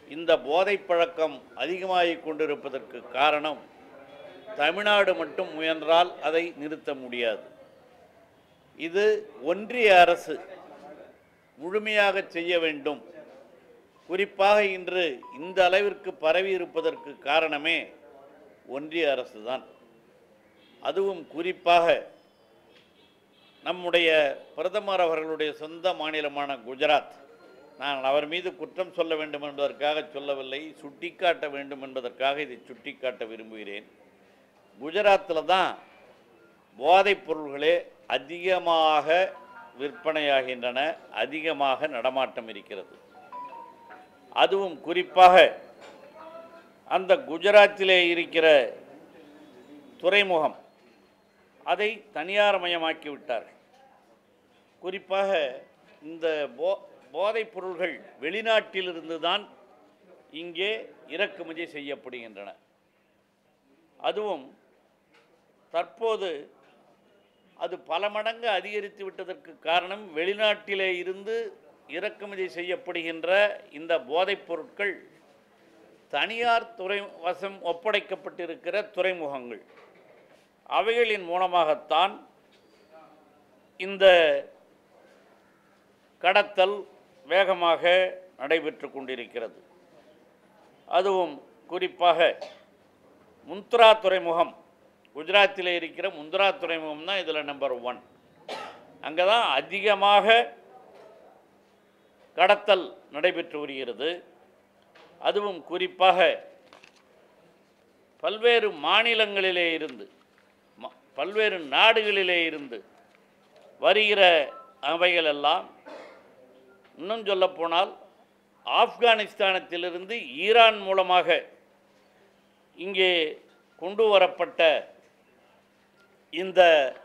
இந்த போதைப் பழக்கம் அதிகமாகிக் கொண்டிருப்பதற்கு காரணம் தமிழ்நாடு மட்டும் முயன்றால் அதை நிறுத்த முடியாது இது ஒன்றிய அரசு முழுமையாக செய்ய வேண்டும் குறிப்பாக இன்று இந்த அளவிற்கு பரவி இருப்பதற்கு காரணமே ஒன்றிய அரசுதான் அதுவும் குறிப்பாக நம்முடைய பிரதமர் அவர்களுடைய சொந்த மாநிலமான குஜராத் நான் அவர் மீது குற்றம் சொல்ல வேண்டும் என்பதற்காக சொல்லவில்லை சுட்டிக்காட்ட வேண்டும் என்பதற்காக இதை சுட்டிக்காட்ட விரும்புகிறேன் குஜராத்தில் தான் போதைப் பொருள்களே அதிகமாக விற்பனையாகின்றன அதிகமாக நடமாட்டம் இருக்கிறது அதுவும் குறிப்பாக அந்த குஜராத்திலே இருக்கிற துறைமுகம் அதை தனியார்மயமாக்கி விட்டார்கள் குறிப்பாக இந்த போ போதைப் பொருள்கள் வெளிநாட்டிலிருந்து தான் இங்கே இறக்குமதி செய்யப்படுகின்றன அதுவும் தற்போது அது பல மடங்கு அதிகரித்து விட்டதற்கு காரணம் வெளிநாட்டிலே இருந்து இறக்குமதி செய்யப்படுகின்ற இந்த போதைப் பொருட்கள் தனியார் துறை வசம் ஒப்படைக்கப்பட்டிருக்கிற துறைமுகங்கள் அவைகளின் மூலமாகத்தான் இந்த கடத்தல் வேகமாக நடைபெற்று கொண்டிருக்கிறது அதுவும் குறிப்பாக முந்த்ரா துறைமுகம் குஜராத்தில் இருக்கிற முந்த்ரா துறைமுகம் தான் இதில் நம்பர் ஒன் அங்கே தான் அதிகமாக கடத்தல் நடைபெற்று வருகிறது அதுவும் குறிப்பாக பல்வேறு மாநிலங்களிலே இருந்து ம- பல்வேறு நாடுகளிலே இருந்து வருகிற அவைகளெல்லாம் இன்னும் சொல்லப்போனால் ஆப்கானிஸ்தானத்திலிருந்து ஈரான் மூலமாக இங்கே கொண்டு வரப்பட்ட இந்த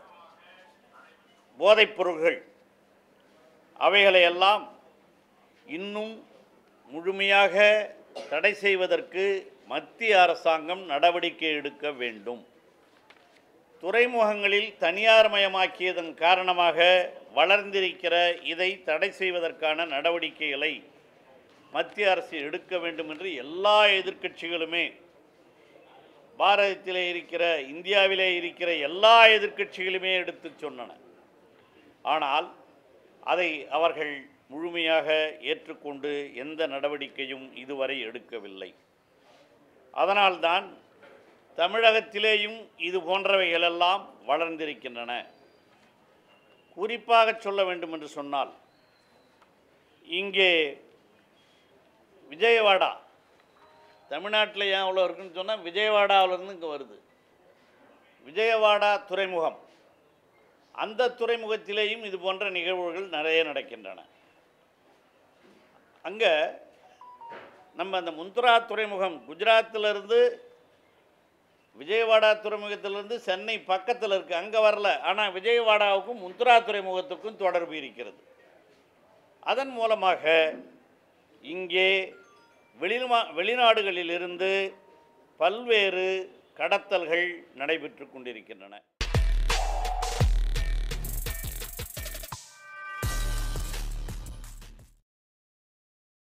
போதைப் பொருள்கள் அவைகளையெல்லாம் இன்னும் முழுமையாக தடை செய்வதற்கு மத்திய அரசாங்கம் நடவடிக்கை எடுக்க வேண்டும் துறைமுகங்களில் தனியார்மயமாக்கியதன் காரணமாக வளர்ந்திருக்கிற இதை தடை செய்வதற்கான நடவடிக்கைகளை மத்திய அரசு எடுக்க வேண்டும் என்று எல்லா எதிர்க்கட்சிகளுமே பாரதத்திலே இருக்கிற இந்தியாவிலே இருக்கிற எல்லா எதிர்க்கட்சிகளுமே எடுத்து சொன்னன ஆனால் அதை அவர்கள் முழுமையாக ஏற்றுக்கொண்டு எந்த நடவடிக்கையும் இதுவரை எடுக்கவில்லை அதனால்தான் தமிழகத்திலேயும் இது போன்றவைகளெல்லாம் வளர்ந்திருக்கின்றன குறிப்பாக சொல்ல வேண்டும் என்று சொன்னால் இங்கே விஜயவாடா தமிழ்நாட்டில் ஏன் அவ்வளோ இருக்குன்னு சொன்னால் விஜயவாடாவிலேருந்து இங்கே வருது விஜயவாடா துறைமுகம் அந்த துறைமுகத்திலேயும் இது போன்ற நிகழ்வுகள் நிறைய நடக்கின்றன அங்கே நம்ம அந்த முந்த்ரா துறைமுகம் குஜராத்திலிருந்து விஜயவாடா துறைமுகத்திலிருந்து சென்னை பக்கத்தில் இருக்குது அங்கே வரல ஆனால் விஜயவாடாவுக்கும் முந்த்ரா துறைமுகத்துக்கும் தொடர்பு இருக்கிறது அதன் மூலமாக இங்கே வெளிமா வெளிநாடுகளிலிருந்து பல்வேறு கடத்தல்கள் நடைபெற்று கொண்டிருக்கின்றன